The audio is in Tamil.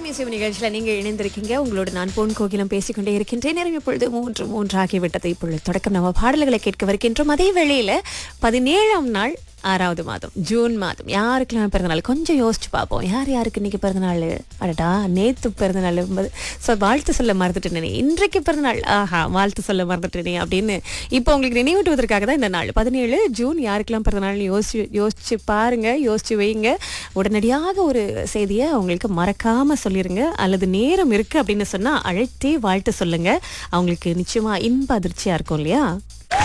இசை நிகழ்ச்சியில் நீங்கள் இணைந்திருக்கீங்க உங்களோட நான் பொன் கோகிலம் பேசிக்கொண்டே இருக்கின்றேன் நேரம் இப்பொழுது மூன்று மூன்று ஆகிவிட்டது இப்பொழுது தொடக்கம் நம்ம பாடல்களை கேட்க வருகின்றோம் அதே வேளையில பதினேழாம் நாள் ஆறாவது மாதம் ஜூன் மாதம் யாருக்கெல்லாம் பிறந்தநாள் கொஞ்சம் யோசிச்சு பார்ப்போம் யார் யாருக்கு இன்னைக்கு பிறந்தநாள் அடடா நேத்து பிறந்தநாள் ஸோ வாழ்த்து சொல்ல மறந்துட்டேனே இன்றைக்கு பிறந்தநாள் ஆஹா வாழ்த்து சொல்ல மறந்துட்டேனே அப்படின்னு இப்போ உங்களுக்கு நினைவூட்டுவதற்காக தான் இந்த நாள் பதினேழு ஜூன் யாருக்கெல்லாம் பிறந்தநாள் யோசிச்சு யோசிச்சு பாருங்க யோசிச்சு வைங்க உடனடியாக ஒரு செய்தியை அவங்களுக்கு மறக்காம சொல்லிருங்க அல்லது நேரம் இருக்கு அப்படின்னு சொன்னா அழைத்தே வாழ்த்து சொல்லுங்க அவங்களுக்கு நிச்சயமா இன்ப அதிர்ச்சியா இருக்கும் இல்லையா